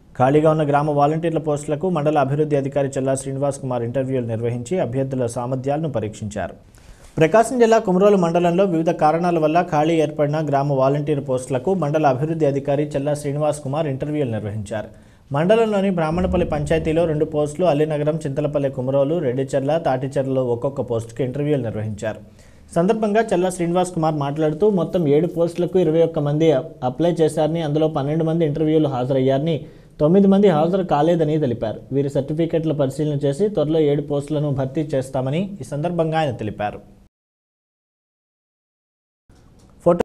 ఖాళీగా ఉన్న గ్రామ వాలంటీర్ల పోస్టులకు మండల అభివృద్ధి అధికారి చల్లా శ్రీనివాస్ కుమార్ ఇంటర్వ్యూలు నిర్వహించి అభ్యర్థుల సామర్థ్యాలను పరీక్షించారు ప్రకాశం జిల్లా కుమరోలు మండలంలో వివిధ కారణాల వల్ల ఖాళీ ఏర్పడిన గ్రామ వాలంటీర్ పోస్టులకు మండల అభివృద్ధి అధికారి చల్లా శ్రీనివాస్ కుమార్ ఇంటర్వ్యూలు నిర్వహించారు మండలంలోని బ్రాహ్మణపల్లి పంచాయతీలో రెండు పోస్టులు అల్లినగరం చింతలపల్లి కుమరోలు రెడ్డిచెర్ల తాటిచెర్లలో ఒక్కొక్క పోస్టుకు ఇంటర్వ్యూలు నిర్వహించారు సందర్భంగా చల్లా శ్రీనివాస్ కుమార్ మాట్లాడుతూ మొత్తం ఏడు పోస్టులకు ఇరవై ఒక్క మంది అప్లై చేశారని అందులో పన్నెండు మంది ఇంటర్వ్యూలు హాజరయ్యారని తొమ్మిది మంది హాజరు కాలేదని తెలిపారు వీరి సర్టిఫికెట్ల పరిశీలన చేసి త్వరలో ఏడు పోస్టులను భర్తీ చేస్తామని ఈ సందర్భంగా ఆయన తెలిపారు